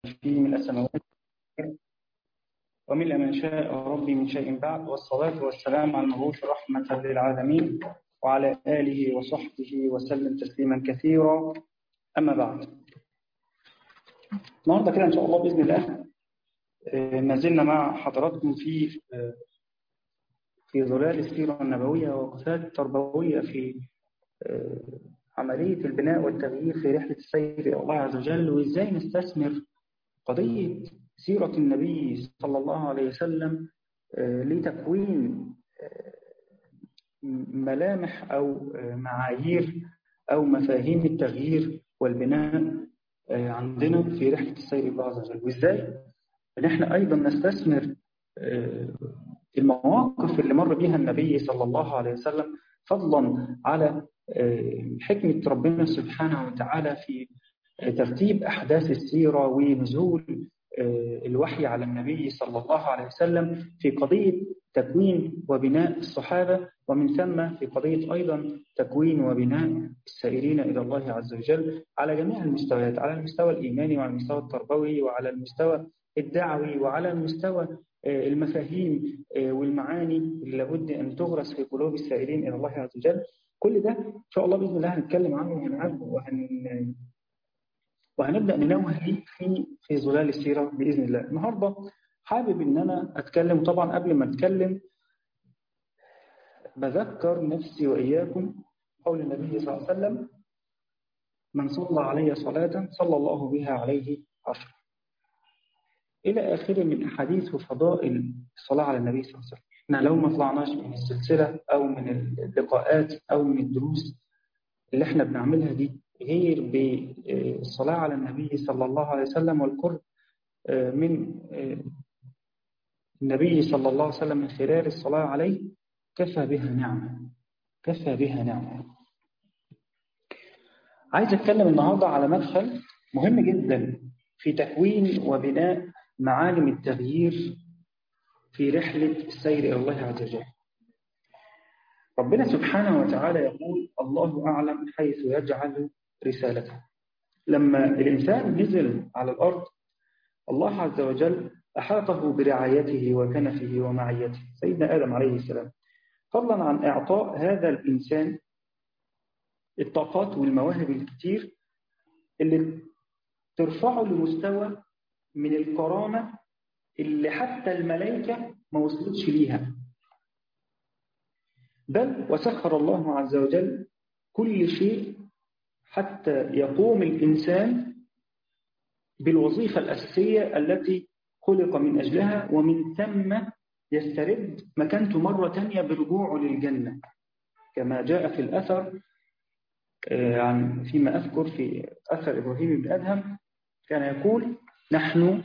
فيه من السماوات وملء ما شاء ربي من شيء بعد والصلاة والسلام على المبعوث رحمة للعالمين وعلى آله وصحبه وسلم تسليما كثيرا أما بعد النهارده كده إن شاء الله بإذن الله ما زلنا مع حضراتكم في في ظلال السيرة النبوية ووقفات تربوية في عملية البناء والتغيير في رحلة السير إلى الله عز وجل وإزاي نستثمر قضية سيرة النبي صلى الله عليه وسلم لتكوين ملامح أو معايير أو مفاهيم التغيير والبناء عندنا في رحلة السير إلى الله عز وجل وإزاي إن إحنا أيضا نستثمر المواقف اللي مر بها النبي صلى الله عليه وسلم فضلا على حكمة ربنا سبحانه وتعالى في ترتيب أحداث السيرة ونزول الوحي على النبي صلى الله عليه وسلم في قضية تكوين وبناء الصحابة ومن ثم في قضية أيضا تكوين وبناء السائرين إلى الله عز وجل على جميع المستويات على المستوى الإيماني وعلى المستوى التربوي وعلى المستوى الدعوي وعلى المستوى المفاهيم والمعاني اللي لابد أن تغرس في قلوب السائرين إلى الله عز وجل كل ده إن شاء الله بإذن الله هنتكلم عنه وهنعرفه وهن... وهنبدأ ننوه ليه في في ظلال السيرة بإذن الله النهاردة حابب إن أنا أتكلم طبعا قبل ما أتكلم بذكر نفسي وإياكم قول النبي صلى الله عليه وسلم من صلى علي صلاة صلى الله بها عليه عشر إلى آخره من أحاديث وفضائل الصلاة على النبي صلى الله عليه وسلم احنا لو ما طلعناش من السلسلة أو من اللقاءات أو من الدروس اللي احنا بنعملها دي غير بالصلاة على النبي صلى الله عليه وسلم والقرب من النبي صلى الله عليه وسلم من خلال الصلاة عليه كفى بها نعمة كفى بها نعمة عايز أتكلم النهاردة على مدخل مهم جدا في تكوين وبناء معالم التغيير في رحلة السير إلى الله عز وجل ربنا سبحانه وتعالى يقول الله أعلم حيث يجعل رسالته لما الإنسان نزل على الأرض الله عز وجل أحاطه برعايته وكنفه ومعيته سيدنا آدم عليه السلام فضلا عن إعطاء هذا الإنسان الطاقات والمواهب الكتير اللي ترفعه لمستوى من الكرامة اللي حتى الملائكة ما وصلتش ليها بل وسخر الله عز وجل كل شيء حتى يقوم الإنسان بالوظيفة الأساسية التي خلق من أجلها ومن ثم يسترد مكانته مرة تانية برجوعه للجنة كما جاء في الأثر عن فيما أذكر في أثر إبراهيم بن أدهم كان يقول نحن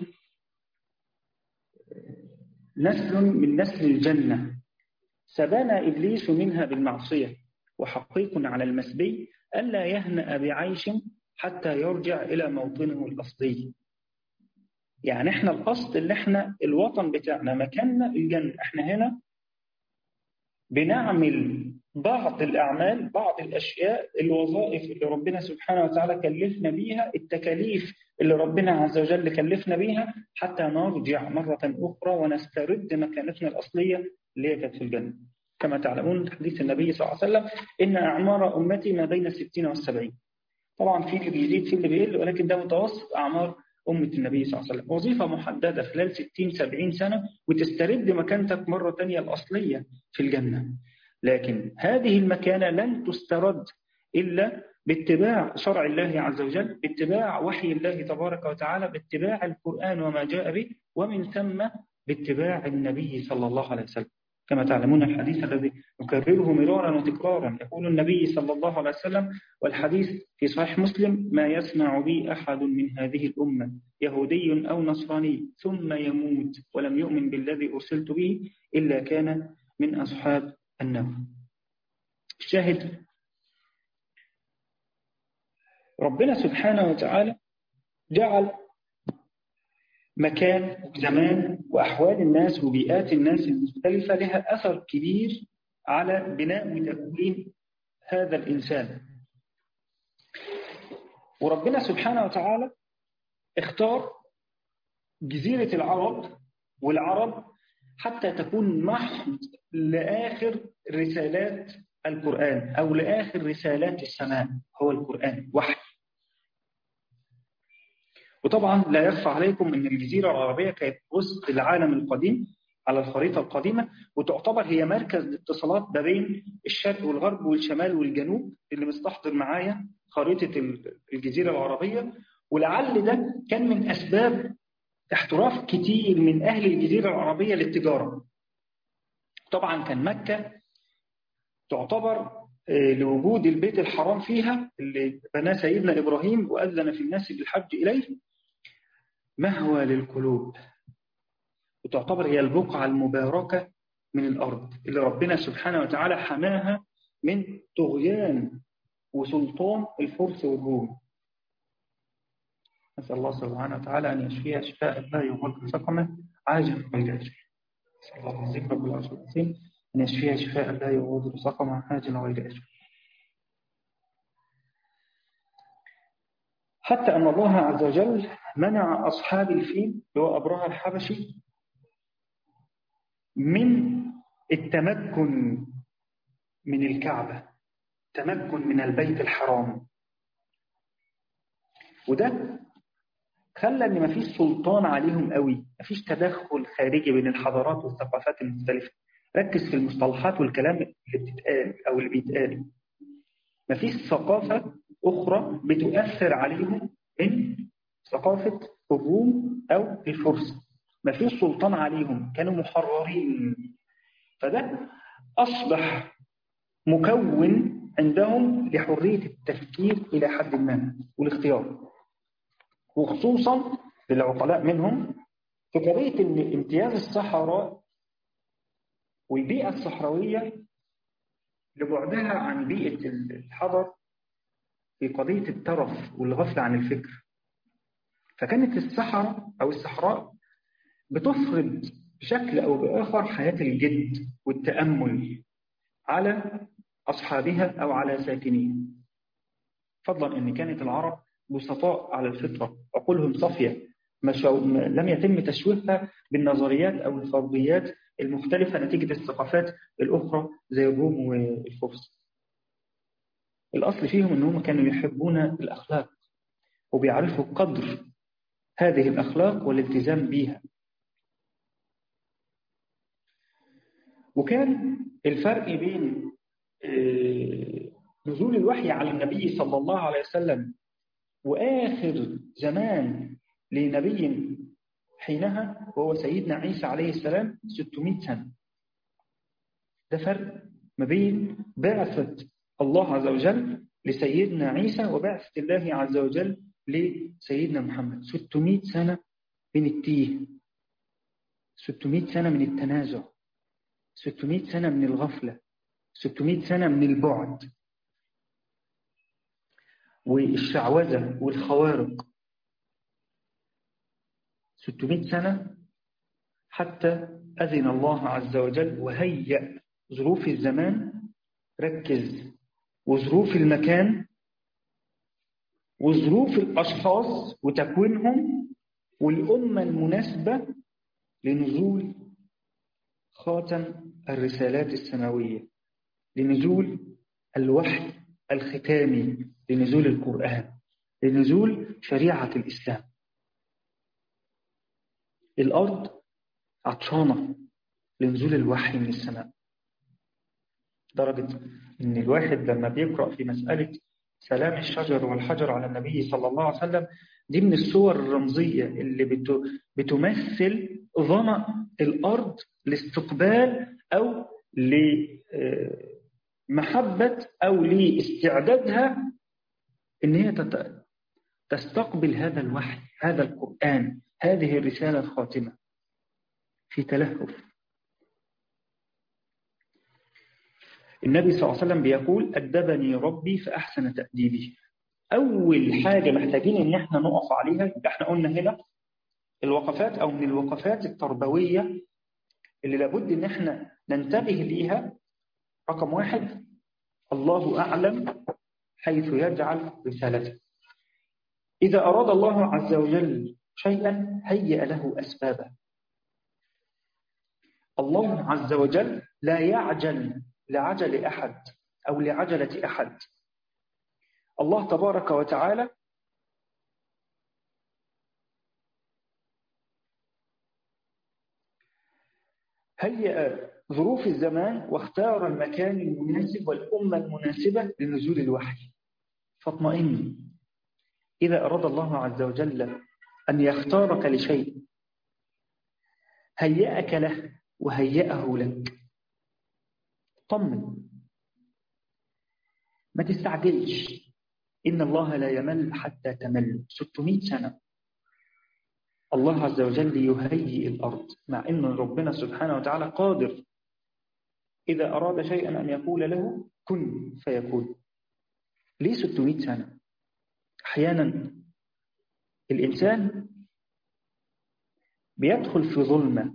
نسل من نسل الجنة سبانا إبليس منها بالمعصية وحقيق على المسبي ألا يهنأ بعيش حتى يرجع إلى موطنه الأصلي يعني احنا الأصل اللي احنا الوطن بتاعنا مكاننا الجنة احنا هنا بنعمل بعض الأعمال بعض الأشياء الوظائف اللي ربنا سبحانه وتعالى كلفنا بيها التكاليف اللي ربنا عز وجل كلفنا بيها حتى نرجع مرة أخرى ونسترد مكانتنا الأصلية اللي هي كانت في الجنة كما تعلمون حديث النبي صلى الله عليه وسلم إن أعمار أمتي ما بين الستين والسبعين طبعا في اللي بيزيد في اللي بيقل ولكن ده متوسط أعمار أمة النبي صلى الله عليه وسلم وظيفة محددة خلال 60 70 سنة وتسترد مكانتك مرة تانية الأصلية في الجنة لكن هذه المكانة لن تسترد إلا باتباع شرع الله عز وجل باتباع وحي الله تبارك وتعالى باتباع القرآن وما جاء به ومن ثم باتباع النبي صلى الله عليه وسلم كما تعلمون الحديث الذي نكرره مرارا وتكرارا يقول النبي صلى الله عليه وسلم والحديث في صحيح مسلم ما يسمع بي أحد من هذه الأمة يهودي أو نصراني ثم يموت ولم يؤمن بالذي أرسلت به إلا كان من أصحاب النار الشاهد ربنا سبحانه وتعالى جعل مكان وزمان وأحوال الناس وبيئات الناس المختلفة لها أثر كبير على بناء وتكوين هذا الإنسان وربنا سبحانه وتعالى اختار جزيرة العرب والعرب حتى تكون محض لآخر رسالات القرآن أو لآخر رسالات السماء هو القرآن وحي وطبعا لا يخفى عليكم أن الجزيرة العربية كانت وسط العالم القديم على الخريطة القديمة وتعتبر هي مركز الاتصالات ما بين الشرق والغرب والشمال والجنوب اللي مستحضر معايا خريطة الجزيرة العربية ولعل ده كان من أسباب احتراف كتير من أهل الجزيرة العربية للتجارة طبعا كان مكة تعتبر لوجود البيت الحرام فيها اللي بناه سيدنا إبراهيم وأذن في الناس بالحج إليه مهوى للقلوب وتعتبر هي البقعة المباركة من الأرض اللي ربنا سبحانه وتعالى حماها من طغيان وسلطان الفرس والروم نسأل الله سبحانه وتعالى أن يشفيها شفاء لا يغادر سقما عاجل غير أجل نسأل الله العظيم رب العرش العظيم أن يشفيها شفاء لا يغادر سقما عاجل غير أجل حتى أن الله عز وجل منع أصحاب الفيل اللي هو أبرهة الحبشي من التمكن من الكعبة تمكن من البيت الحرام وده خلى ان مفيش سلطان عليهم قوي مفيش تدخل خارجي بين الحضارات والثقافات المختلفة ركز في المصطلحات والكلام اللي بتتقال او اللي بيتقال مفيش ثقافة اخرى بتؤثر عليهم من ثقافة الروم او الفرس مفيش سلطان عليهم كانوا محررين فده اصبح مكون عندهم لحرية التفكير إلى حد ما والاختيار وخصوصا للعقلاء منهم في قضية أن امتياز الصحراء والبيئة الصحراوية لبعدها عن بيئة الحضر في قضية الترف والغفلة عن الفكر فكانت الصحراء أو الصحراء بتفرض بشكل أو بآخر حياة الجد والتأمل على أصحابها أو على ساكنيها فضلا أن كانت العرب بسطاء على الفطرة عقولهم صافية لم يتم تشويهها بالنظريات أو الفرضيات المختلفة نتيجة الثقافات الأخرى زي الروم والفرس الأصل فيهم أنهم كانوا يحبون الأخلاق وبيعرفوا قدر هذه الأخلاق والالتزام بها وكان الفرق بين نزول الوحي على النبي صلى الله عليه وسلم وآخر زمان لنبي حينها وهو سيدنا عيسى عليه السلام 600 سنة ده فرق ما بين بعثة الله عز وجل لسيدنا عيسى وبعثة الله عز وجل لسيدنا محمد 600 سنة من التيه 600 سنة من التنازع 600 سنة من الغفلة 600 سنة من البعد والشعوذة والخوارق 600 سنة حتى أذن الله عز وجل وهيأ ظروف الزمان ركز وظروف المكان وظروف الأشخاص وتكوينهم والأمة المناسبة لنزول خاتم الرسالات السماوية لنزول الوحي الختامي لنزول القرآن لنزول شريعة الإسلام الأرض عطشانة لنزول الوحي من السماء درجة إن الواحد لما بيقرأ في مسألة سلام الشجر والحجر على النبي صلى الله عليه وسلم دي من الصور الرمزية اللي بتمثل ظمأ الأرض لاستقبال أو لمحبة أو لاستعدادها إن هي تستقبل هذا الوحي هذا القرآن هذه الرسالة الخاتمة في تلهف النبي صلى الله عليه وسلم بيقول أدبني ربي فأحسن تأديبي أول حاجة محتاجين إن احنا نقف عليها يبقى احنا قلنا هنا الوقفات أو من الوقفات التربوية اللي لابد إن احنا ننتبه ليها رقم واحد الله أعلم حيث يجعل رسالته إذا أراد الله عز وجل شيئا هيأ له أسبابا الله عز وجل لا يعجل لعجل أحد أو لعجلة أحد الله تبارك وتعالى هيأ ظروف الزمان واختار المكان المناسب والأمة المناسبة لنزول الوحي فاطمئن إذا أراد الله عز وجل أن يختارك لشيء هيأك له وهيأه لك طمن ما تستعجلش إن الله لا يمل حتى تمل 600 سنة الله عز وجل يهيئ الأرض مع أن ربنا سبحانه وتعالى قادر إذا أراد شيئا أن يقول له كن فيكون ليه 600 سنة أحيانا الإنسان بيدخل في ظلمة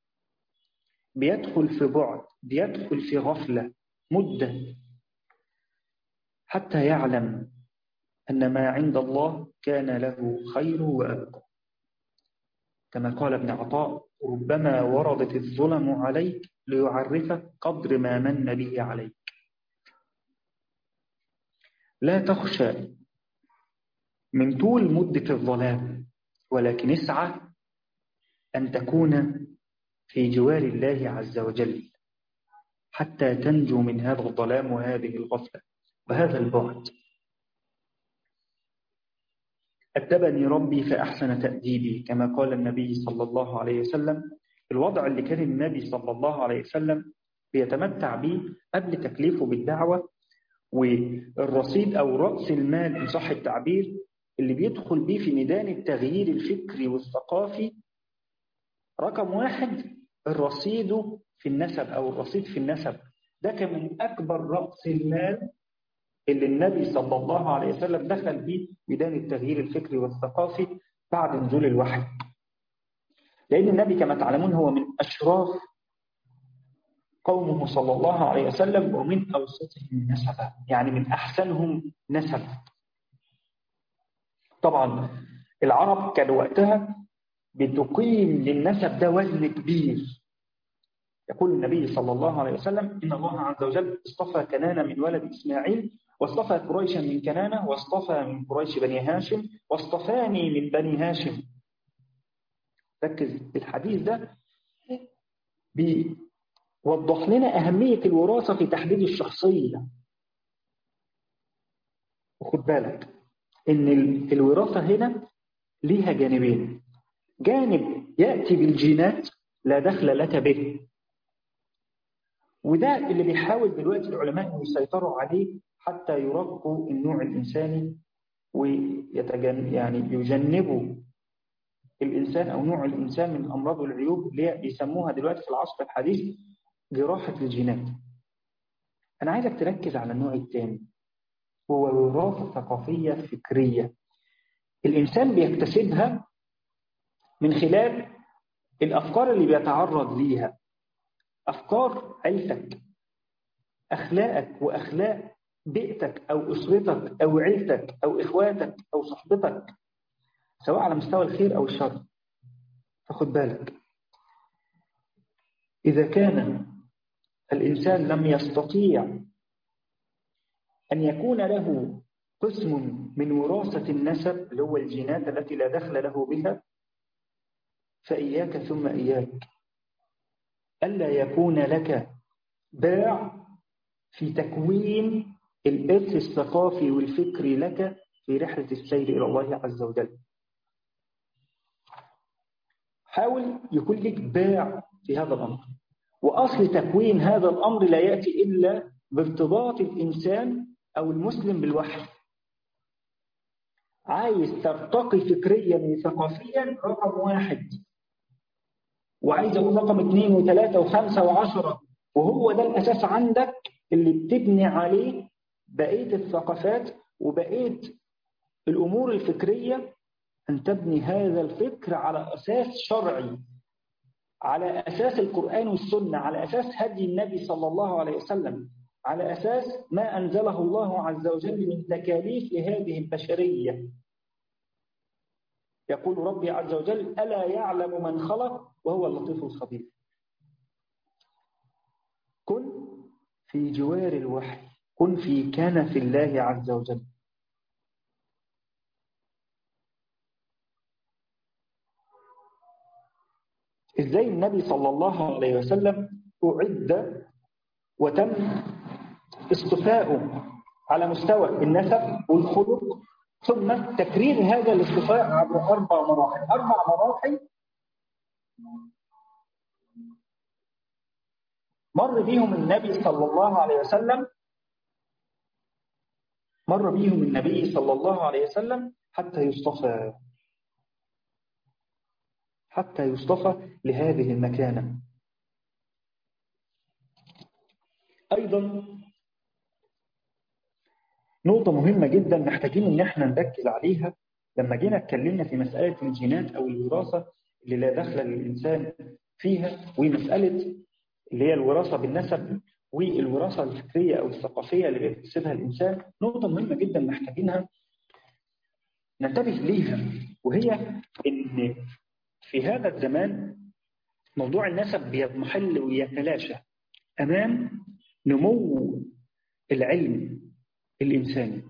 بيدخل في بعد بيدخل في غفلة مدة حتى يعلم أن ما عند الله كان له خير وأبقى كما قال ابن عطاء ربما وردت الظلم عليك ليعرفك قدر ما من به عليك لا تخشى من طول مدة الظلام ولكن اسعى أن تكون في جوار الله عز وجل حتى تنجو من هذا الظلام وهذه الغفلة وهذا البعد أدبني ربي فأحسن تأديبي كما قال النبي صلى الله عليه وسلم الوضع اللي كان النبي صلى الله عليه وسلم بيتمتع به قبل تكليفه بالدعوة والرصيد أو رأس المال إن صح التعبير اللي بيدخل بيه في ميدان التغيير الفكري والثقافي رقم واحد الرصيد في النسب أو الرصيد في النسب ده كان من أكبر رأس المال اللي النبي صلى الله عليه وسلم دخل به ميدان التغيير الفكري والثقافي بعد نزول الوحي لأن النبي كما تعلمون هو من أشراف قومه صلى الله عليه وسلم ومن أوسطهم نسبا يعني من أحسنهم نسب طبعا العرب كان وقتها بتقيم للنسب ده وزن كبير يقول النبي صلى الله عليه وسلم إن الله عز وجل اصطفى كنانة من ولد إسماعيل واصطفى قريشا من كنانة واصطفى من قريش بني هاشم واصطفاني من بني هاشم ركز الحديث ده بيوضح لنا أهمية الوراثة في تحديد الشخصية وخد بالك إن الوراثة هنا ليها جانبين جانب يأتي بالجينات لا دخل لك به وده اللي بيحاول دلوقتي العلماء يسيطروا عليه حتى يرقوا النوع الإنساني ويتجن يعني يجنبوا الإنسان أو نوع الإنسان من الأمراض والعيوب اللي بيسموها دلوقتي في العصر الحديث جراحة الجينات أنا عايزك تركز على النوع الثاني هو وراثة ثقافية فكرية الإنسان بيكتسبها من خلال الأفكار اللي بيتعرض ليها أفكار عيلتك أخلاقك وأخلاق بيئتك أو أسرتك أو عيلتك أو إخواتك أو صحبتك سواء على مستوى الخير أو الشر فخد بالك إذا كان الإنسان لم يستطيع أن يكون له قسم من وراثة النسب اللي هو الجينات التي لا دخل له بها فإياك ثم إياك ألا يكون لك باع في تكوين الإرث الثقافي والفكري لك في رحلة السير إلى الله عز وجل حاول يكون لك باع في هذا الأمر وأصل تكوين هذا الأمر لا يأتي إلا بارتباط الإنسان أو المسلم بالوحي عايز ترتقي فكريا وثقافيا رقم واحد وعايز أقول رقم اثنين وثلاثة وخمسة وعشرة وهو ده الأساس عندك اللي بتبني عليه بقية الثقافات وبقية الأمور الفكرية أن تبني هذا الفكر على أساس شرعي على أساس القرآن والسنة على أساس هدي النبي صلى الله عليه وسلم على أساس ما أنزله الله عز وجل من تكاليف لهذه البشرية يقول ربي عز وجل ألا يعلم من خلق وهو اللطيف الخبير كن في جوار الوحي كن في كنف الله عز وجل ازاي النبي صلى الله عليه وسلم أعد وتم اصطفاؤه على مستوى النسب والخلق ثم تكرير هذا الاصطفاء عبر أربع مراحل أربع مراحل مر بيهم النبي صلى الله عليه وسلم مر بيهم النبي صلى الله عليه وسلم حتى يصطفى حتى يصطفى لهذه المكانة أيضا نقطة مهمة جدا محتاجين إن احنا نركز عليها لما جينا اتكلمنا في مسألة الجينات أو الوراثة اللي لا دخل للإنسان فيها ومسألة اللي هي الوراثة بالنسب والوراثة الفكرية أو الثقافية اللي بيكتسبها الإنسان نقطة مهمة جدا محتاجينها ننتبه ليها وهي إن في هذا الزمان موضوع النسب بيضمحل ويتلاشى أمام نمو العلم الإنساني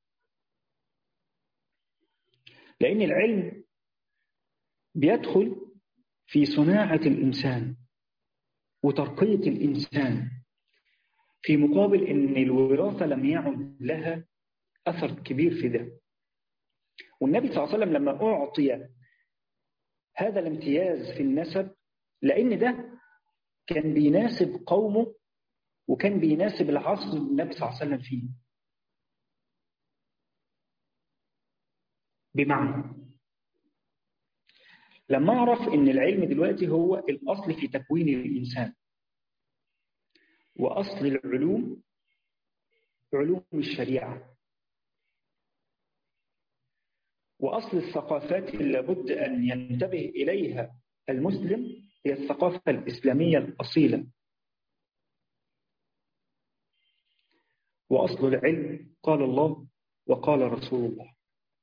لأن العلم بيدخل في صناعة الإنسان وترقية الإنسان في مقابل أن الوراثة لم يعد لها أثر كبير في ده والنبي صلى الله عليه وسلم لما أعطي هذا الامتياز في النسب لأن ده كان بيناسب قومه وكان بيناسب العصر اللي النبي صلى الله عليه وسلم فيه بمعنى لما أعرف أن العلم دلوقتي هو الأصل في تكوين الإنسان وأصل العلوم علوم الشريعة وأصل الثقافات اللي لابد أن ينتبه إليها المسلم هي الثقافة الإسلامية الأصيلة وأصل العلم قال الله وقال رسول الله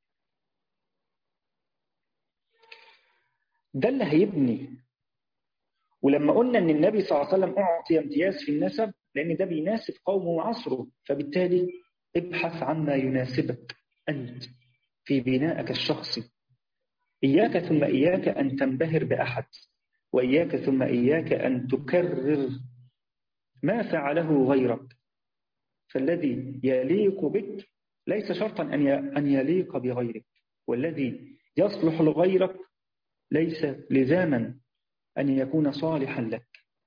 ده اللي هيبني ولما قلنا ان النبي صلى الله عليه وسلم اعطي امتياز في النسب لان ده بيناسب قومه وعصره فبالتالي ابحث عما يناسبك انت في بنائك الشخصي اياك ثم اياك ان تنبهر باحد واياك ثم اياك ان تكرر ما فعله غيرك فالذي يليق بك ليس شرطا ان يليق بغيرك والذي يصلح لغيرك ليس لزاما أن يكون صالحا لك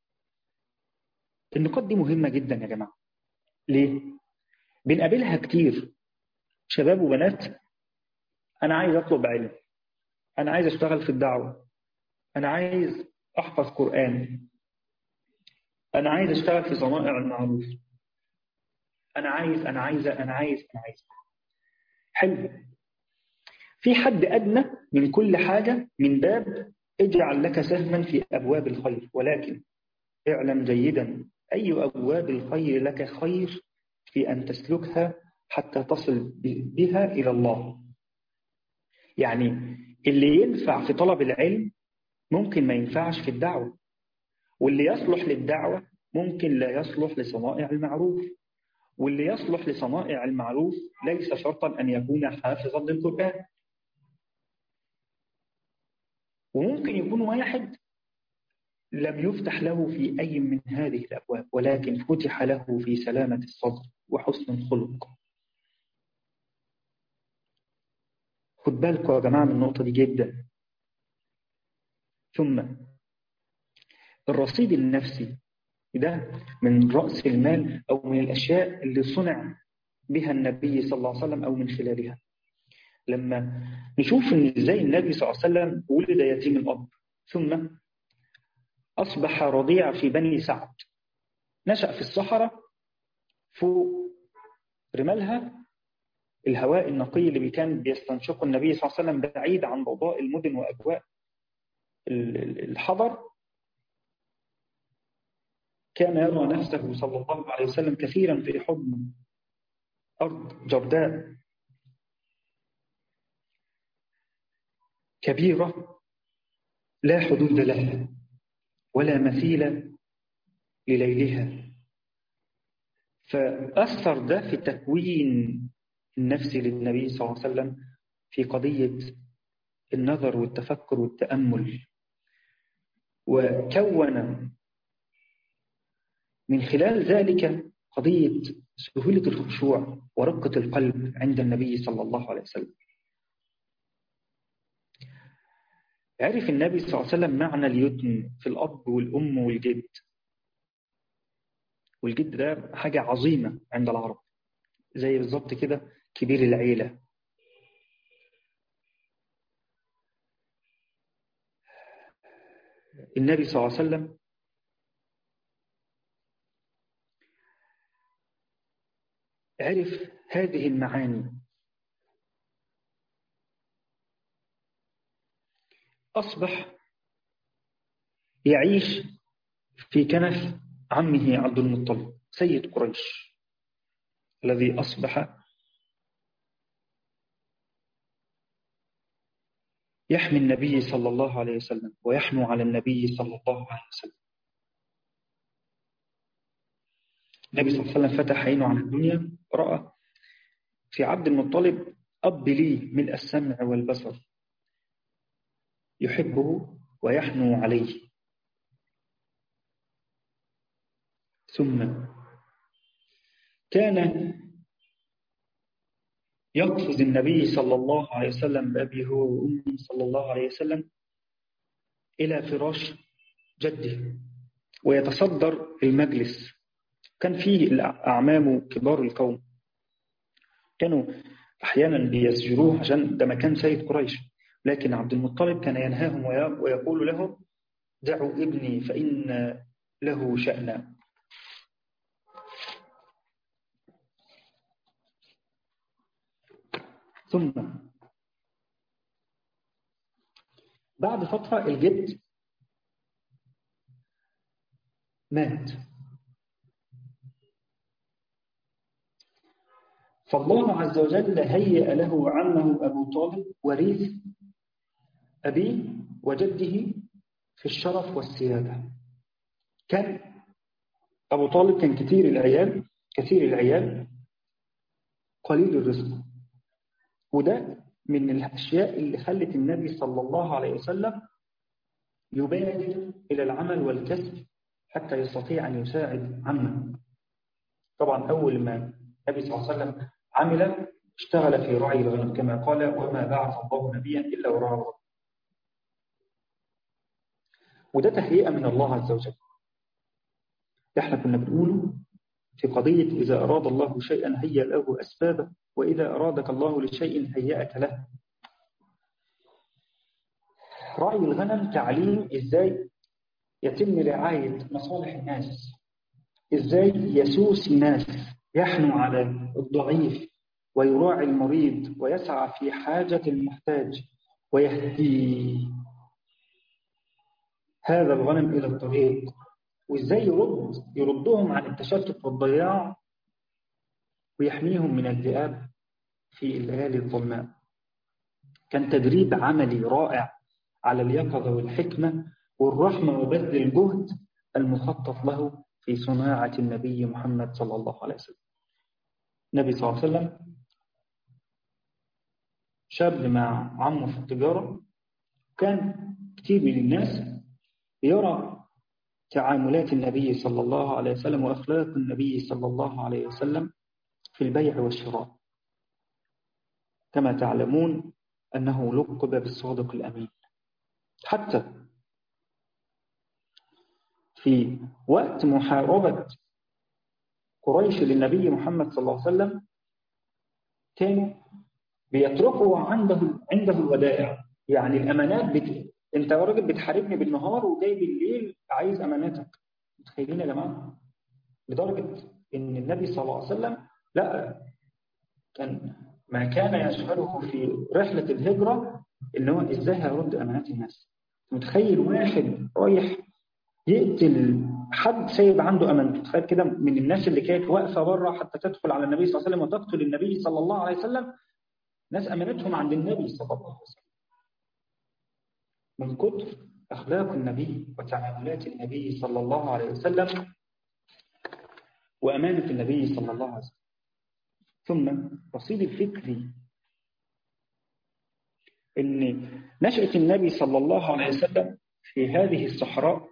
النقاط دي مهمة جدا يا جماعة ليه؟ بنقابلها كتير شباب وبنات أنا عايز أطلب علم أنا عايز أشتغل في الدعوة أنا عايز أحفظ قرآن أنا عايز أشتغل في صنائع المعروف أنا عايز أنا عايز أنا عايز أنا عايز حلو في حد أدنى من كل حاجة من باب اجعل لك سهما في أبواب الخير ولكن اعلم جيدا أي أبواب الخير لك خير في أن تسلكها حتى تصل بها إلى الله يعني اللي ينفع في طلب العلم ممكن ما ينفعش في الدعوة واللي يصلح للدعوة ممكن لا يصلح لصنائع المعروف واللي يصلح لصنائع المعروف ليس شرطا أن يكون حافظا للقرآن وممكن يكون واحد لم يفتح له في أي من هذه الأبواب ولكن فتح له في سلامة الصدر وحسن الخلق خد بالكم يا جماعة من النقطة دي جدا ثم الرصيد النفسي ده من رأس المال أو من الأشياء اللي صنع بها النبي صلى الله عليه وسلم أو من خلالها لما نشوف ان ازاي النبي صلى الله عليه وسلم ولد يتيم الاب ثم اصبح رضيع في بني سعد نشا في الصحراء فوق رمالها الهواء النقي اللي كان بيستنشقه النبي صلى الله عليه وسلم بعيد عن ضوضاء المدن واجواء الحضر كان يرى نفسه صلى الله عليه وسلم كثيرا في حضن أرض جرداء كبيرة لا حدود لها ولا مثيل لليلها فأثر ده في تكوين النفس للنبي صلى الله عليه وسلم في قضية النظر والتفكر والتأمل وكون من خلال ذلك قضية سهولة الخشوع ورقة القلب عند النبي صلى الله عليه وسلم عرف النبي صلى الله عليه وسلم معنى اليتم في الأب والأم والجد والجد ده حاجة عظيمة عند العرب زي بالظبط كده كبير العيلة النبي صلى الله عليه وسلم عرف هذه المعاني أصبح يعيش في كنف عمه عبد المطلب سيد قريش الذي أصبح يحمي النبي صلى الله عليه وسلم ويحنو على النبي صلى الله عليه وسلم النبي صلى الله عليه وسلم فتح عينه على الدنيا رأى في عبد المطلب أب لي ملء السمع والبصر يحبه ويحنو عليه ثم كان يقفز النبي صلى الله عليه وسلم بأبيه وأمه صلى الله عليه وسلم إلى فراش جده ويتصدر المجلس كان فيه الأعمام كبار القوم كانوا أحيانا بيسجروه عشان ده مكان سيد قريش لكن عبد المطلب كان ينهاهم ويقول لهم دعوا ابني فإن له شأنا ثم بعد فترة الجد مات فالله عز وجل هيأ له عمه أبو طالب وريث أبيه وجده في الشرف والسيادة كان أبو طالب كان كثير العيال كثير العيال قليل الرزق وده من الأشياء اللي خلت النبي صلى الله عليه وسلم يبادر إلى العمل والكسب حتى يستطيع أن يساعد عمه طبعا أول ما النبي صلى الله عليه وسلم عمل اشتغل في رعي الغنم كما قال وما بعث الله نبيا إلا وراء الغنم وده تهيئة من الله عز وجل احنا كنا بنقوله في قضية إذا أراد الله شيئا هيأ له أسبابه وإذا أرادك الله لشيء هيأك له رعي الغنم تعليم إزاي يتم رعاية مصالح الناس إزاي يسوس الناس يحنو على الضعيف ويراعي المريض ويسعى في حاجة المحتاج ويهدي هذا الغنم إلى الطريق وإزاي يرد يردهم عن التشتت والضياع ويحميهم من الذئاب في الليالي الظلماء كان تدريب عملي رائع على اليقظة والحكمة والرحمة وبذل الجهد المخطط له في صناعة النبي محمد صلى الله عليه وسلم النبي صلى الله عليه وسلم شاب مع عمه في التجارة كان كثير من الناس يرى تعاملات النبي صلى الله عليه وسلم وأخلاق النبي صلى الله عليه وسلم في البيع والشراء كما تعلمون أنه لقب بالصادق الأمين حتى في وقت محاربة قريش للنبي محمد صلى الله عليه وسلم كانوا بيتركوا عنده عنده الودائع يعني الأمانات بت... أنت راجل بتحاربني بالنهار وجاي بالليل عايز أماناتك متخيلين يا جماعة لدرجة إن النبي صلى الله عليه وسلم لا كان ما كان يشغله في رحلة الهجرة إن هو إزاي هيرد أمانات الناس متخيل واحد رايح يقتل حد سايب عنده أمانته تخيل كده من الناس اللي كانت واقفة بره حتى تدخل على النبي صلى الله عليه وسلم وتقتل النبي صلى الله عليه وسلم ناس أمانتهم عند النبي صلى الله عليه وسلم من كتر أخلاق النبي وتعاملات النبي صلى الله عليه وسلم وأمانة النبي صلى الله عليه وسلم ثم رصيد الفكري أن نشأة النبي صلى الله عليه وسلم في هذه الصحراء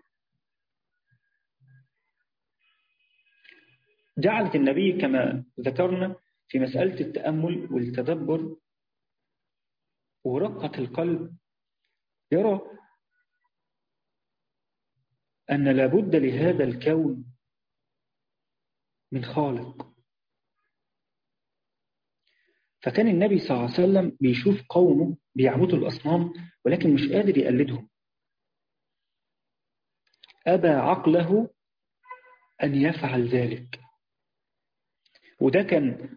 جعلت النبي كما ذكرنا في مسألة التأمل والتدبر ورقة القلب يرى أن لابد لهذا الكون من خالق فكان النبي صلى الله عليه وسلم بيشوف قومه بيعبدوا الأصنام ولكن مش قادر يقلدهم أبى عقله أن يفعل ذلك وده كان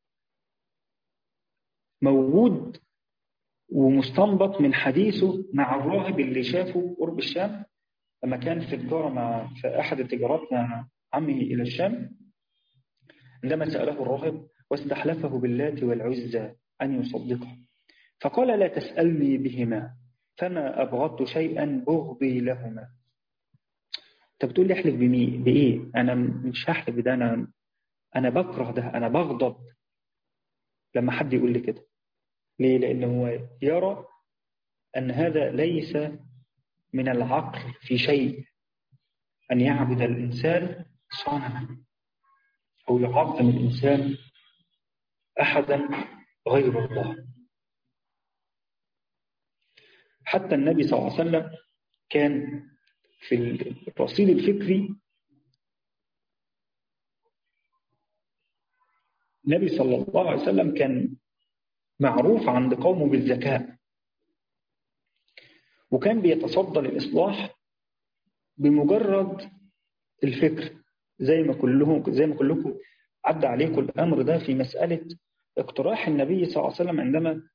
موجود ومستنبط من حديثه مع الراهب اللي شافه قرب الشام لما كان في تجارة مع في أحد التجارات مع عمه إلى الشام عندما سأله الراهب واستحلفه باللات والعزى أن يصدقه فقال لا تسألني بهما فما أبغضت شيئا بغضي لهما انت بتقول لي احلف بمين بايه انا مش هحلف بده انا انا بكره ده انا بغضب لما حد يقول لي كده ليه لانه هو يرى ان هذا ليس من العقل في شيء ان يعبد الانسان صنما او يعظم الانسان احدا غير الله حتى النبي صلى الله عليه وسلم كان في الرصيد الفكري النبي صلى الله عليه وسلم كان معروف عند قومه بالذكاء وكان بيتصدى للإصلاح بمجرد الفكر زي ما كلهم زي ما كلكم عدى عليكم الأمر ده في مسألة اقتراح النبي صلى الله عليه وسلم عندما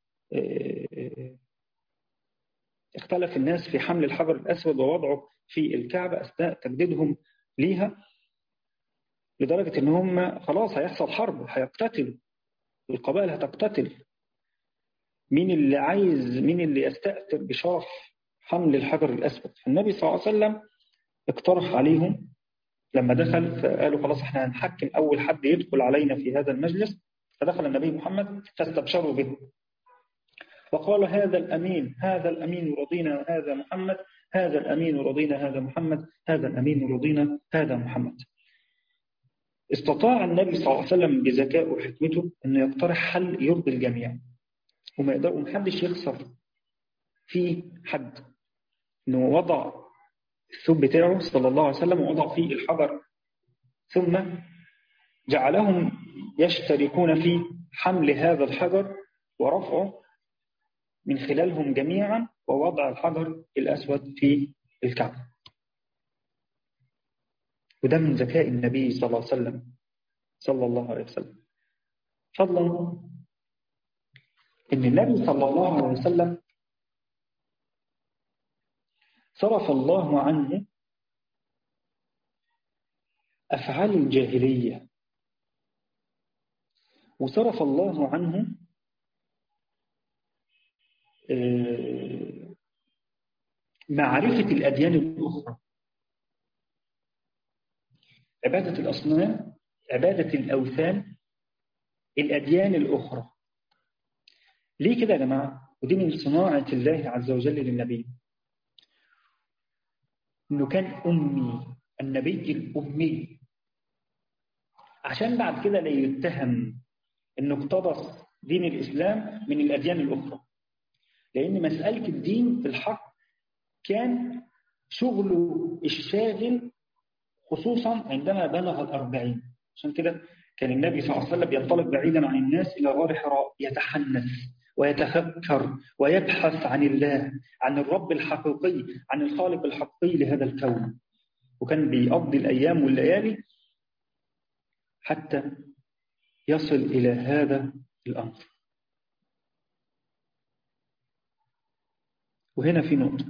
اختلف الناس في حمل الحجر الأسود ووضعه في الكعبة أثناء تجديدهم ليها لدرجة إن هم خلاص هيحصل حرب هيقتتلوا القبائل هتقتتل مين اللي عايز مين اللي يستأثر بشرف حمل الحجر الأسود فالنبي صلى الله عليه وسلم اقترح عليهم لما دخل فقالوا خلاص احنا هنحكم أول حد يدخل علينا في هذا المجلس فدخل النبي محمد فاستبشروا به وقال هذا الأمين هذا الأمين رضينا هذا محمد هذا الأمين رضينا هذا محمد هذا الأمين رضينا هذا محمد استطاع النبي صلى الله عليه وسلم بذكائه وحكمته أنه يقترح حل يرضي الجميع وما يقدر محدش يخسر في حد أنه وضع الثوب بتاعه صلى الله عليه وسلم ووضع فيه الحجر ثم جعلهم يشتركون في حمل هذا الحجر ورفعه من خلالهم جميعا ووضع الحجر الأسود في الكعبة وده من ذكاء النبي صلى الله عليه وسلم صلى الله عليه وسلم فضلا إن النبي صلى الله عليه وسلم صرف الله عنه أفعال الجاهلية وصرف الله عنه معرفة الأديان الأخرى عبادة الأصنام عبادة الأوثان الأديان الأخرى ليه كده يا جماعة ودي من صناعة الله عز وجل للنبي إنه كان أمي النبي الأمي عشان بعد كده لا يتهم إنه اقتبس دين الإسلام من الأديان الأخرى لأن مسألة الدين في الحق كان شغله الشاغل خصوصا عندما بلغ الأربعين عشان كده كان النبي صلى الله عليه وسلم ينطلق بعيدا عن الناس إلى غار حراء يتحنث ويتفكر ويبحث عن الله عن الرب الحقيقي عن الخالق الحقيقي لهذا الكون وكان بيقضي الأيام والليالي حتى يصل إلى هذا الأمر وهنا في نقطة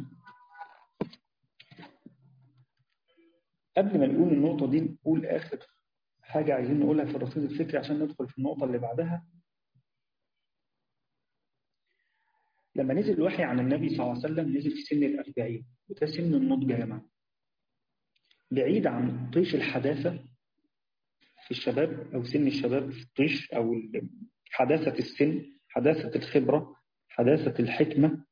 قبل ما نقول النقطة دي نقول آخر حاجة عايزين نقولها في الرصيد الفكري عشان ندخل في النقطة اللي بعدها لما نزل الوحي عن النبي صلى الله عليه وسلم نزل في سن الأربعين وده سن النضج يا جماعة بعيد عن طيش الحداثة في الشباب أو سن الشباب في الطيش أو حداثة السن حداثة الخبرة حداثة الحكمة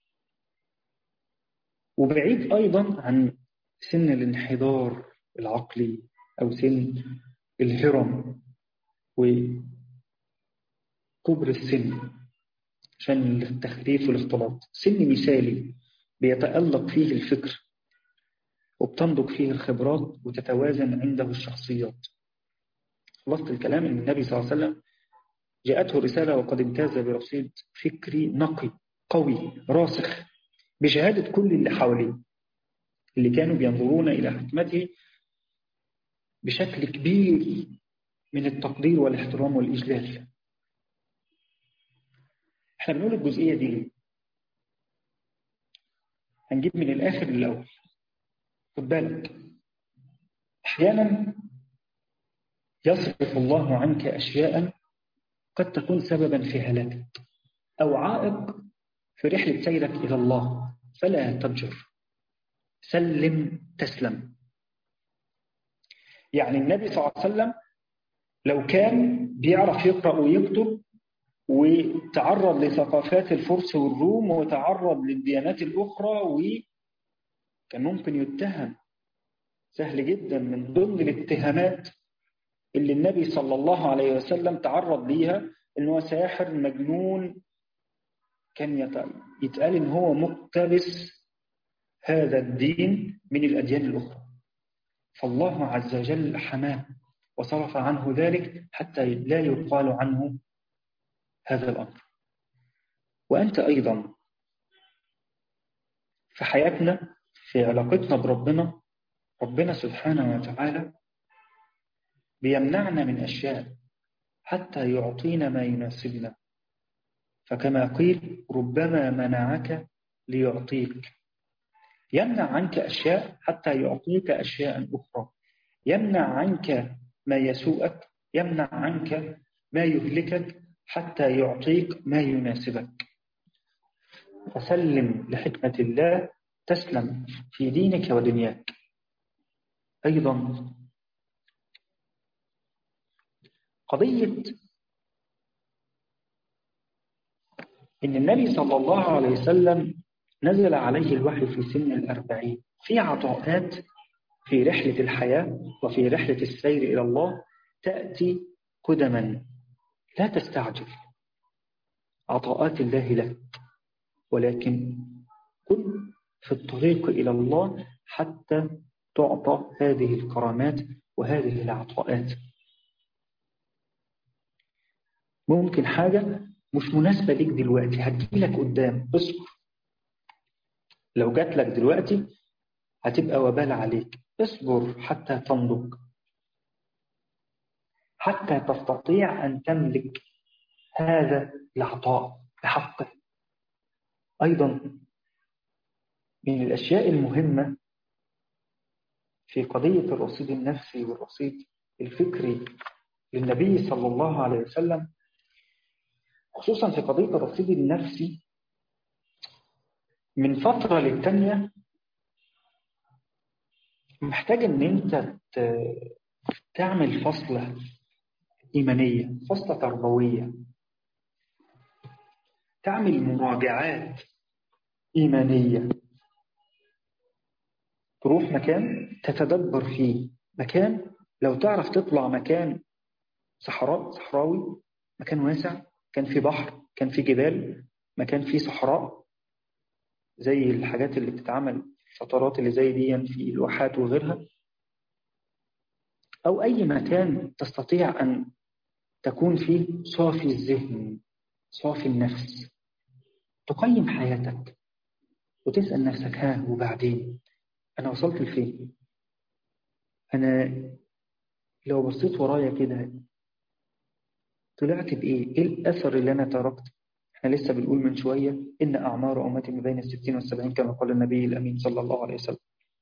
وبعيد أيضا عن سن الانحدار العقلي أو سن الهرم وكبر السن عشان التخريف والاختلاط سن مثالي بيتألق فيه الفكر وبتنضج فيه الخبرات وتتوازن عنده الشخصيات خلاصة الكلام ان النبي صلى الله عليه وسلم جاءته رسالة وقد امتاز برصيد فكري نقي قوي راسخ بشهادة كل اللي حواليه اللي كانوا بينظرون إلى حكمته بشكل كبير من التقدير والاحترام والإجلال احنا بنقول الجزئية دي ليه هنجيب من الآخر للأول خد بالك أحيانا يصرف الله عنك أشياء قد تكون سببا في هلاكك أو عائق في رحلة سيرك إلى الله فلا تضجر سلم تسلم يعني النبي صلى الله عليه وسلم لو كان بيعرف يقرأ ويكتب وتعرض لثقافات الفرس والروم وتعرض للديانات الأخرى وكان ممكن يتهم سهل جدا من ضمن الاتهامات اللي النبي صلى الله عليه وسلم تعرض ليها ان هو ساحر مجنون كان يتقال ان هو مقتبس هذا الدين من الأديان الأخرى فالله عز وجل حماه وصرف عنه ذلك حتى لا يقال عنه هذا الأمر وأنت أيضا في حياتنا في علاقتنا بربنا ربنا سبحانه وتعالى بيمنعنا من أشياء حتى يعطينا ما يناسبنا فكما قيل ربما منعك ليعطيك يمنع عنك أشياء حتى يعطيك أشياء أخرى يمنع عنك ما يسوءك يمنع عنك ما يهلكك حتى يعطيك ما يناسبك فسلم لحكمة الله تسلم في دينك ودنياك أيضا قضية إن النبي صلى الله عليه وسلم نزل عليه الوحي في سن الأربعين في عطاءات في رحلة الحياة وفي رحلة السير إلى الله تأتي قدما لا تستعجل عطاءات الله لك ولكن كن في الطريق إلى الله حتى تعطى هذه الكرامات وهذه العطاءات ممكن حاجة مش مناسبة ليك دلوقتي هتجيلك قدام اصبر لو جات لك دلوقتي هتبقى وبال عليك اصبر حتى تنضج حتى تستطيع أن تملك هذا العطاء بحقه أيضا من الأشياء المهمة في قضية الرصيد النفسي والرصيد الفكري للنبي صلى الله عليه وسلم خصوصا في قضية الرصيد النفسي من فترة للتانية محتاج ان انت تعمل فصلة إيمانية فصلة تربوية تعمل مراجعات إيمانية تروح مكان تتدبر فيه مكان لو تعرف تطلع مكان صحراء صحراوي مكان واسع كان في بحر كان في جبال مكان فيه صحراء زي الحاجات اللي بتتعمل الفترات اللي زي دي في الواحات وغيرها أو أي مكان تستطيع أن تكون فيه صافي الذهن صافي النفس تقيم حياتك وتسأل نفسك ها وبعدين أنا وصلت لفين أنا لو بصيت ورايا كده طلعت بإيه إيه الأثر اللي أنا تركته احنا لسه بنقول من شوية إن أعمار أمتي ما بين الستين والسبعين كما قال النبي الأمين صلى الله عليه وسلم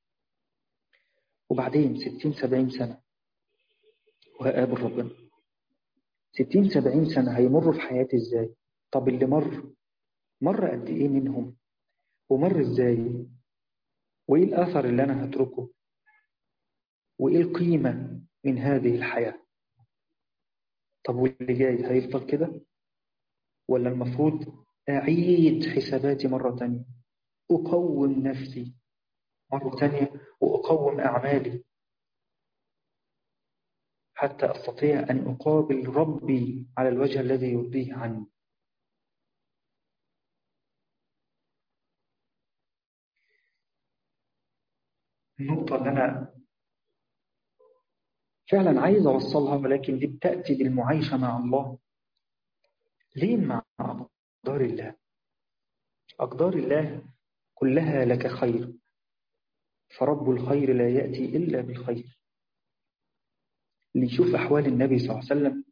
وبعدين ستين سبعين سنة وهقابل ربنا ستين سبعين سنة هيمروا في حياتي إزاي طب اللي مر مر قد إيه منهم ومر إزاي وإيه الأثر اللي أنا هتركه وإيه القيمة من هذه الحياة طب واللي جاي هيفضل كده ولا المفروض أعيد حساباتي مرة تانية أقوم نفسي مرة تانية وأقوم أعمالي حتى أستطيع أن أقابل ربي على الوجه الذي يرضيه عني النقطة اللي أنا فعلا عايز أوصلها ولكن دي بتأتي بالمعايشة مع الله ليه مع أقدار الله أقدار الله كلها لك خير فرب الخير لا يأتي إلا بالخير اللي يشوف أحوال النبي صلى الله عليه وسلم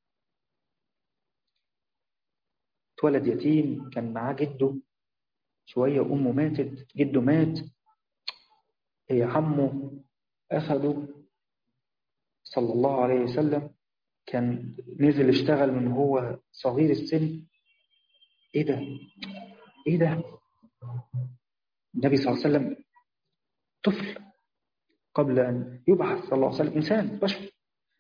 اتولد يتيم كان معاه جده شوية أمه ماتت جده مات هي عمه أخده صلى الله عليه وسلم كان نزل اشتغل من هو صغير السن ايه ده ايه ده النبي صلى الله عليه وسلم طفل قبل أن يبعث صلى الله عليه وسلم إنسان بشر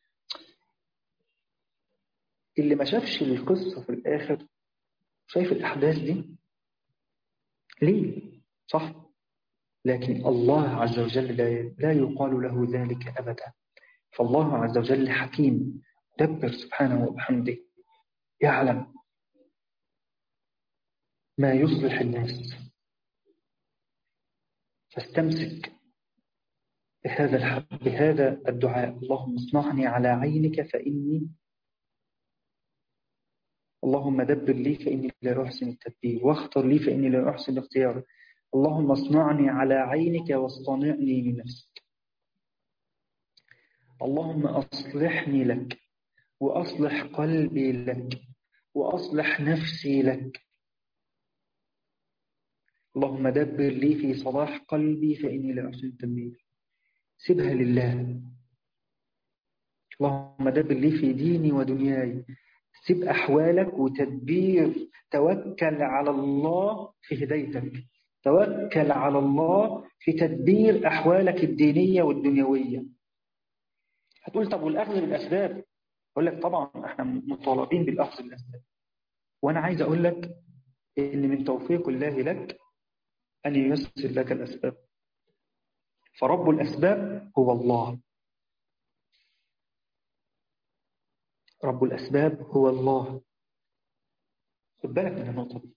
اللي ما شافش القصة في الآخر شايف الأحداث دي ليه صح لكن الله عز وجل لا يقال له ذلك أبدا فالله عز وجل حكيم دبر سبحانه وبحمده يعلم ما يصلح الناس فاستمسك بهذا الحب بهذا الدعاء اللهم اصنعني على عينك فإني اللهم دبر لي فإني لا أحسن التدبير واختر لي فإني لا أحسن الاختيار اللهم اصنعني على عينك واصطنعني لنفسك اللهم أصلحني لك وأصلح قلبي لك وأصلح نفسي لك اللهم دبر لي في صلاح قلبي فإني لا أحسن التدبير سيبها لله اللهم دبر لي في ديني ودنياي سيب أحوالك وتدبير توكل على الله في هدايتك توكل على الله في تدبير أحوالك الدينية والدنيوية هتقول طب والأخذ بالأسباب أقول لك طبعا احنا مطالبين بالأخذ بالأسباب وأنا عايز أقول لك إن من توفيق الله لك أن ييسر لك الأسباب فرب الأسباب هو الله رب الأسباب هو الله خد بالك من النقطة دي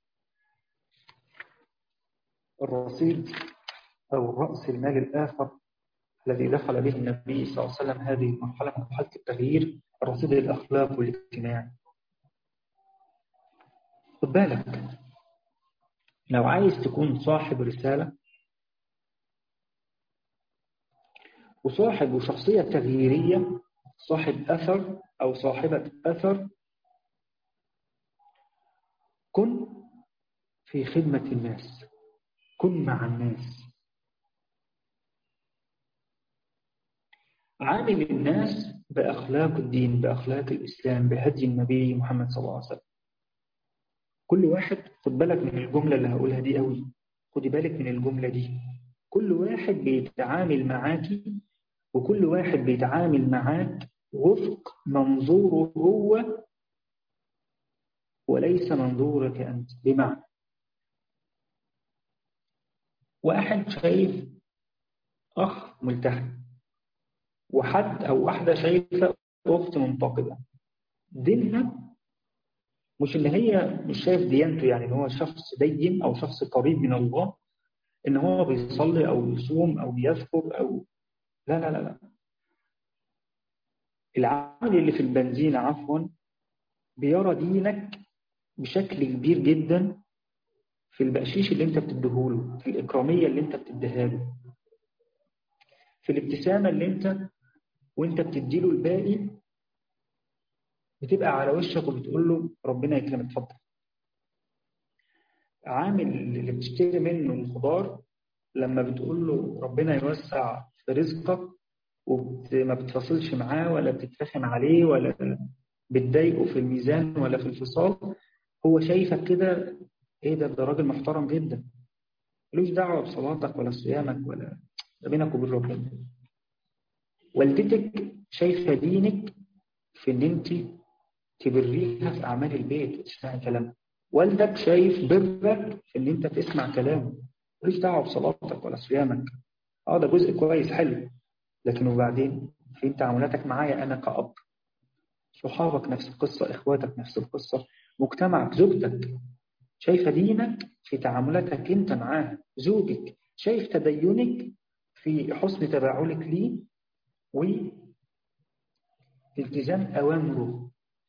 الرصيد أو رأس المال الآخر الذي دخل به النبي صلى الله عليه وسلم هذه المرحلة من مرحلة التغيير الرصيد الأخلاق والاجتماعي خد بالك لو عايز تكون صاحب رسالة وصاحب شخصية تغييرية صاحب أثر أو صاحبة أثر كن في خدمة الناس كن مع الناس عامل الناس بأخلاق الدين بأخلاق الإسلام بهدي النبي محمد صلى الله عليه وسلم كل واحد خد بالك من الجملة اللي هقولها دي قوي خدي بالك من الجملة دي كل واحد بيتعامل معاكي وكل واحد بيتعامل معاك وفق منظوره هو وليس منظورك أنت بمعنى واحد شايف أخ ملتحم وحد أو واحدة شايفة أخت منتقدة دينها مش اللي هي مش شايف ديانته يعني ان هو شخص دين أو شخص قريب من الله إن هو بيصلي أو بيصوم أو بيذكر أو لا لا لا لا العامل اللي في البنزين عفوا بيرى دينك بشكل كبير جدا في البقشيش اللي انت بتديهوله في الإكرامية اللي انت بتديها له في الابتسامة اللي انت وانت بتديله الباقي بتبقى على وشك وبتقول له ربنا يكرمك اتفضل عامل اللي بتشتري منه الخضار لما بتقول له ربنا يوسع في رزقك وما بتفاصلش معاه ولا بتتفخم عليه ولا بتضايقه في الميزان ولا في الفصال هو شايفك كده ايه ده ده راجل محترم جدا ملوش دعوة بصلاتك ولا صيامك ولا ده بينك وبين ربنا والدتك شايفة دينك في ان انت تبريها في اعمال البيت وتسمعي كلامها والدك شايف برك في ان انت تسمع كلامه ملوش دعوة بصلاتك ولا صيامك اه ده جزء كويس حلو لكن وبعدين في تعاملاتك معايا انا كأب صحابك نفس القصة اخواتك نفس القصة مجتمعك زوجتك شايفة دينك في تعاملاتك انت معاها زوجك شايف تدينك في حسن تباعلك ليه والتزام أوامره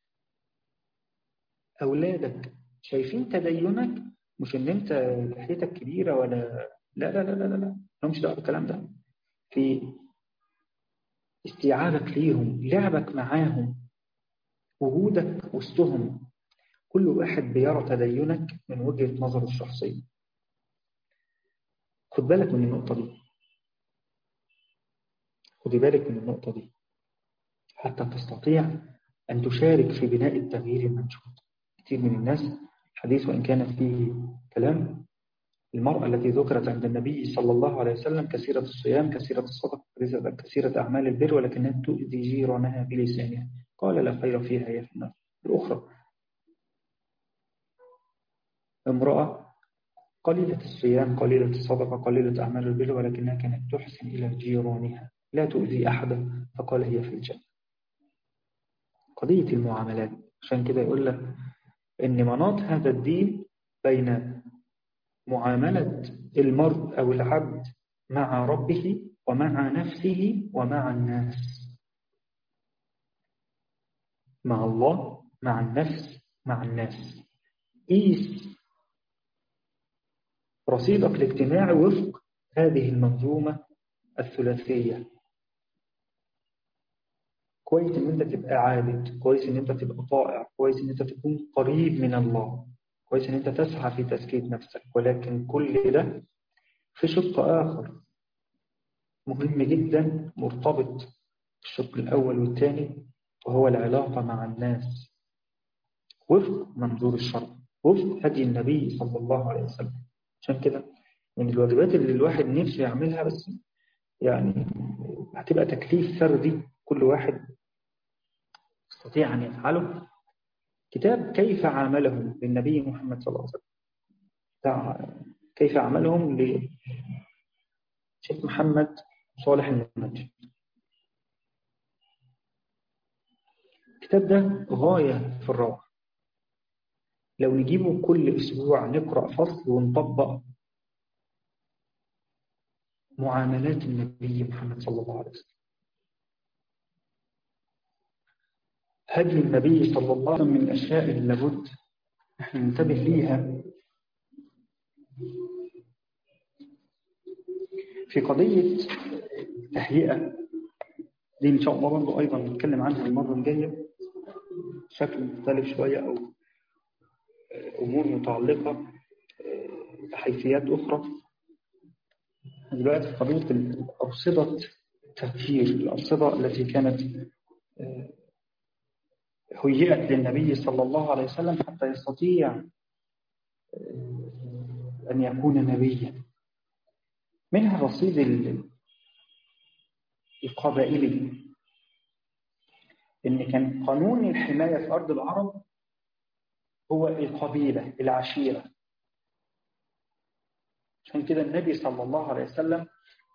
أولادك شايفين تدينك مش ان انت لحيتك كبيرة ولا لا لا لا لا لا لا مش دعوه بالكلام ده في استيعابك ليهم لعبك معاهم وجودك وسطهم كل واحد بيرى تدينك من وجهة نظره الشخصية خد بالك من النقطة دي خدي بالك من النقطة دي حتى تستطيع أن تشارك في بناء التغيير المنشود كثير من الناس حديث وإن كانت فيه كلام المرأة التي ذكرت عند النبي صلى الله عليه وسلم كثيرة الصيام كثيرة الصدق كثيرة أعمال البر ولكنها تؤذي جيرانها بلسانها قال لا خير فيها هي في النار الأخرى امرأة قليلة الصيام قليلة الصدقة قليلة أعمال البر ولكنها كانت تحسن إلى جيرانها لا تؤذي أحدا فقال هي في الجنة قضية المعاملات عشان كده يقول لك إن مناط هذا الدين بين معاملة المرء أو العبد مع ربه ومع نفسه ومع الناس مع الله مع النفس مع الناس قيس رصيدك الاجتماعي وفق هذه المنظومة الثلاثية كويس ان انت تبقى عابد كويس ان انت تبقى طائع كويس ان انت تكون قريب من الله كويس ان انت تسعى في تزكية نفسك ولكن كل ده في شق آخر مهم جدا مرتبط الشق الأول والثاني وهو العلاقة مع الناس وفق منظور الشرع وفق هدي النبي صلى الله عليه وسلم عشان كده من الواجبات اللي الواحد نفسه يعملها بس يعني هتبقى تكليف فردي كل واحد يستطيع أن يفعله كتاب كيف عاملهم للنبي محمد صلى الله عليه وسلم كيف عملهم لشيخ محمد صالح المنجد الكتاب ده غاية في الروعة لو نجيبه كل أسبوع نقرأ فصل ونطبق معاملات النبي محمد صلى الله عليه وسلم هدي النبي صلى الله عليه وسلم من الأشياء اللي لابد نحن ننتبه ليها في قضية تهيئة دي إن شاء الله برضو أيضا نتكلم عنها المرة الجاية بشكل مختلف شوية أو أمور متعلقة بحيثيات أخرى دلوقتي في قضية الأرصدة التغيير الأرصدة التي كانت هيئت للنبي صلى الله عليه وسلم حتى يستطيع أن يكون نبيا منها الرصيد القبائلي إن كان قانون الحماية في أرض العرب هو القبيلة العشيرة عشان كده النبي صلى الله عليه وسلم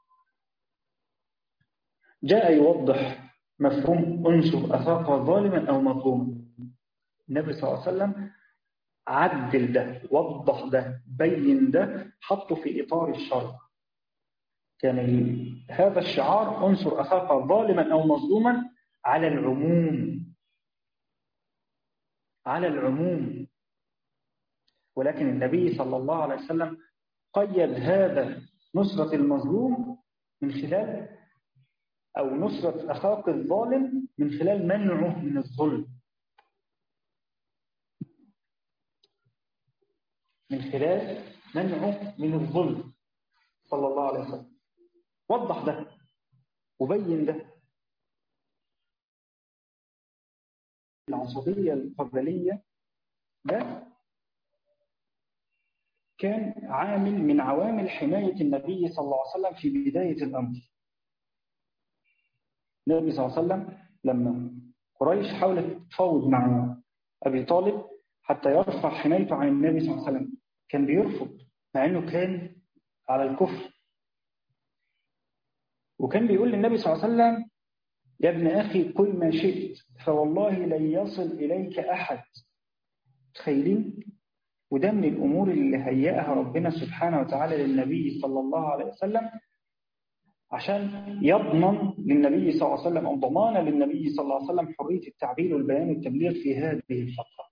جاء يوضح مفهوم انصر أخاك ظالما أو مظلوما النبي صلى الله عليه وسلم عدل ده وضح ده بين ده حطه في إطار الشرع كان هذا الشعار انصر أخاك ظالما أو مظلوما على العموم على العموم ولكن النبي صلى الله عليه وسلم قيد هذا نصرة المظلوم من خلال أو نصرة أخاك الظالم من خلال منعه من الظلم من خلال منعه من الظلم صلى الله عليه وسلم وضح ده وبين ده العصبية القبلية ده كان عامل من عوامل حماية النبي صلى الله عليه وسلم في بداية الأمر النبي صلى الله عليه وسلم لما قريش حاولت تفاوض مع أبي طالب حتى يرفع حمايته عن النبي صلى الله عليه وسلم كان بيرفض مع أنه كان على الكفر وكان بيقول للنبي صلى الله عليه وسلم يا ابن أخي كل ما شئت فوالله لن يصل إليك أحد تخيلين وده من الأمور اللي هيئها ربنا سبحانه وتعالى للنبي صلى الله عليه وسلم عشان يضمن للنبي صلى الله عليه وسلم أو ضمان للنبي صلى الله عليه وسلم حرية التعبير والبيان والتبليغ في هذه الفترة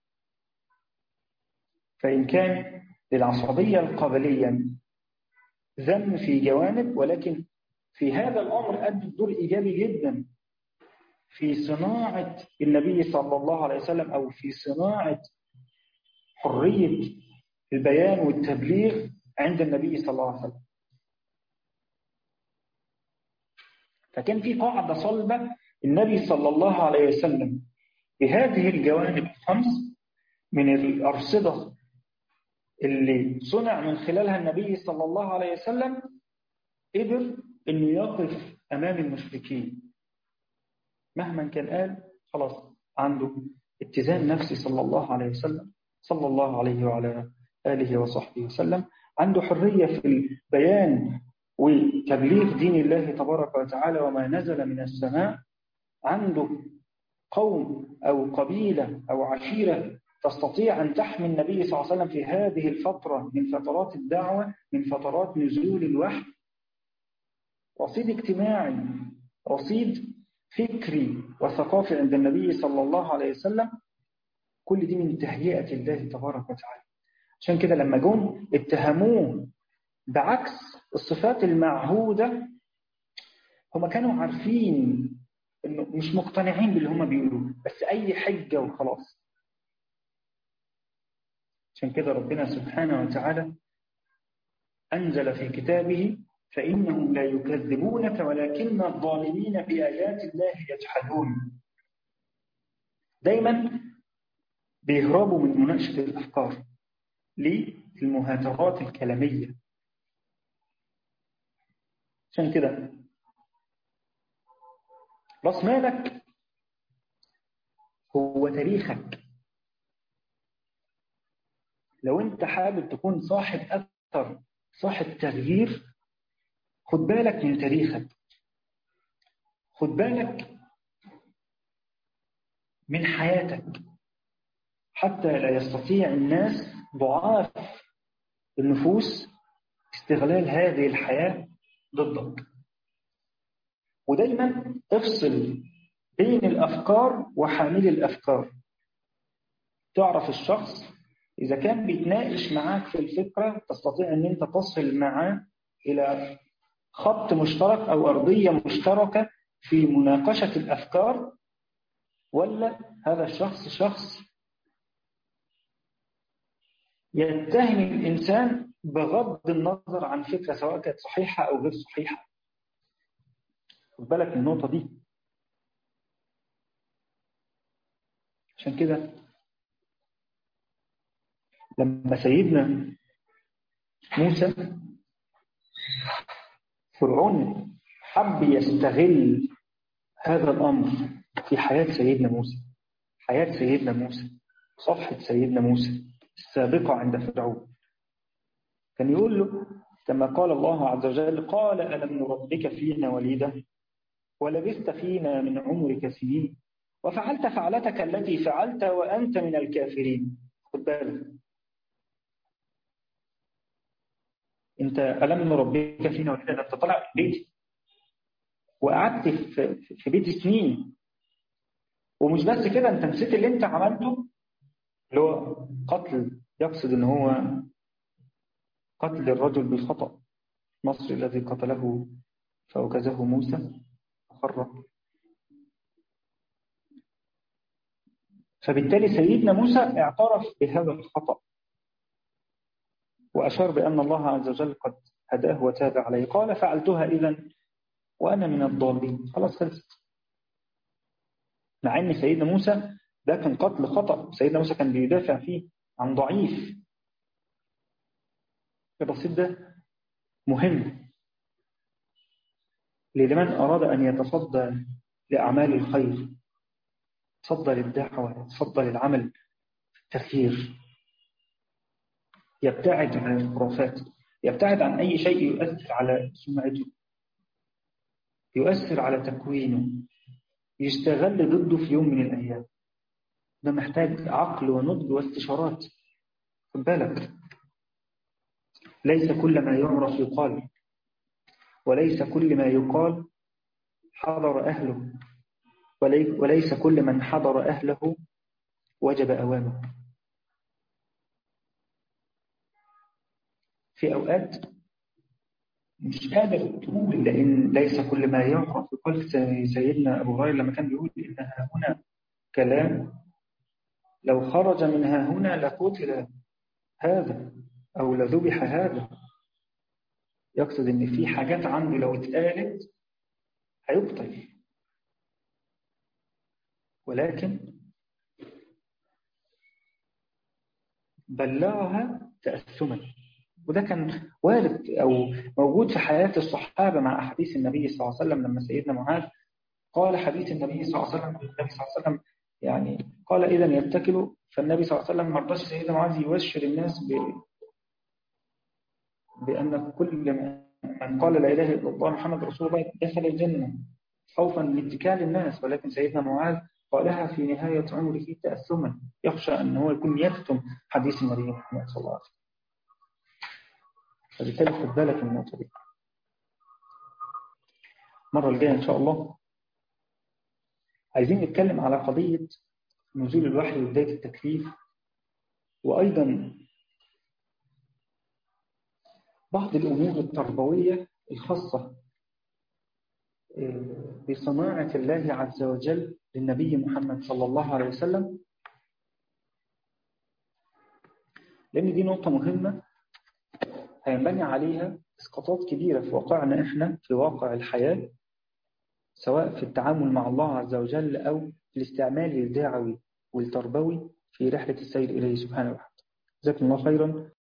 فإن كان للعصبية القبلية ذم في جوانب ولكن في هذا الأمر أدى دور إيجابي جدا في صناعة النبي صلى الله عليه وسلم أو في صناعة حرية البيان والتبليغ عند النبي صلى الله عليه وسلم فكان في قاعدة صلبة النبي صلى الله عليه وسلم بهذه الجوانب الخمس من الأرصدة اللي صنع من خلالها النبي صلى الله عليه وسلم قدر انه يقف امام المشركين مهما كان قال خلاص عنده اتزان نفسي صلى الله عليه وسلم صلى الله عليه وعلى آله وصحبه وسلم عنده حرية في البيان وتبليغ دين الله تبارك وتعالى وما نزل من السماء عنده قوم أو قبيلة أو عشيرة تستطيع أن تحمي النبي صلى الله عليه وسلم في هذه الفترة من فترات الدعوة من فترات نزول الوحي رصيد اجتماعي رصيد فكري وثقافي عند النبي صلى الله عليه وسلم كل دي من تهيئة الله تبارك وتعالى عشان كده لما جم اتهموه بعكس الصفات المعهودة هم كانوا عارفين انه مش مقتنعين باللي هم بيقولوه بس اي حجة وخلاص عشان كده ربنا سبحانه وتعالى أنزل في كتابه فإنهم لا يكذبونك ولكن الظالمين بآيات الله يجحدون دايما بيهربوا من مناقشة الأفكار للمهاترات الكلامية عشان كده راس مالك هو تاريخك لو انت حابب تكون صاحب أثر صاحب تغيير خد بالك من تاريخك خد بالك من حياتك حتى لا يستطيع الناس ضعاف النفوس استغلال هذه الحياة ضدك ودايما افصل بين الأفكار وحامل الأفكار تعرف الشخص إذا كان بيتناقش معاك في الفكرة تستطيع أن أنت تصل معاه إلى خط مشترك أو أرضية مشتركة في مناقشة الأفكار ولا هذا الشخص شخص يتهم الإنسان بغض النظر عن فكرة سواء كانت صحيحة أو غير صحيحة خد بالك من النقطة دي عشان كده لما سيدنا موسى فرعون حب يستغل هذا الأمر في حياة سيدنا موسى حياة سيدنا موسى صفحة سيدنا موسى السابقة عند فرعون كان يقول له كما قال الله عز وجل قال ألم نربك فينا وليدا ولبثت فينا من عمرك سنين وفعلت فعلتك التي فعلت وأنت من الكافرين خد بالك انت ألم نربك فينا وليدا انت طلع بيتي وقعدت في بيتي سنين ومش بس كده انت نسيت اللي انت عملته اللي هو قتل يقصد ان هو قتل الرجل بالخطأ مصر الذي قتله فوكزه موسى فخر فبالتالي سيدنا موسى اعترف بهذا الخطأ وأشار بأن الله عز وجل قد هداه وتاب عليه قال فعلتها إذا وأنا من الضالين خلاص خلصت مع أن سيدنا موسى ده كان قتل خطأ سيدنا موسى كان بيدافع فيه عن ضعيف الرصيد ده مهم لمن أراد أن يتصدى لأعمال الخير تصدى للدعوة تصدى للعمل التخيير يبتعد عن الخرافات يبتعد عن أي شيء يؤثر على سمعته يؤثر على تكوينه يستغل ضده في يوم من الأيام ده محتاج عقل ونضج واستشارات خد بالك ليس كل ما يعرف يقال وليس كل ما يقال حضر أهله وليس كل من حضر أهله وجب أوامه في أوقات مش قادر تقول لأن ليس كل ما يعرف يقال سيدنا أبو هريرة لما كان بيقول إنها هنا كلام لو خرج منها هنا لقتل هذا أو لذبح هذا يقصد إن في حاجات عنده لو اتقالت هيقتل ولكن بلغها تأثما وده كان وارد أو موجود في حياة الصحابة مع أحاديث النبي صلى الله عليه وسلم لما سيدنا معاذ قال حديث النبي صلى الله عليه وسلم النبي صلى الله عليه وسلم يعني قال إذا يتكلوا فالنبي صلى الله عليه وسلم ما رضاش سيدنا معاذ يبشر الناس ب... بأن كل من قال لا إله إلا الله محمد رسول الله دخل الجنة خوفا لاتكال الناس ولكن سيدنا معاذ قالها في نهاية عمره تأثما يخشى أن هو يكون يكتم حديث النبي محمد صلى الله عليه وسلم فبالتالي خد بالك من النقطة دي المرة الجاية إن شاء الله عايزين نتكلم على قضية نزول الوحي وبداية التكليف وأيضا بعض الأمور التربوية الخاصة بصناعة الله عز وجل للنبي محمد صلى الله عليه وسلم لأن دي نقطة مهمة هينبني عليها اسقاطات كبيرة في واقعنا إحنا في واقع الحياة سواء في التعامل مع الله عز وجل أو في الاستعمال الدعوي والتربوي في رحلة السير إليه سبحانه وتعالى جزاكم الله خيرا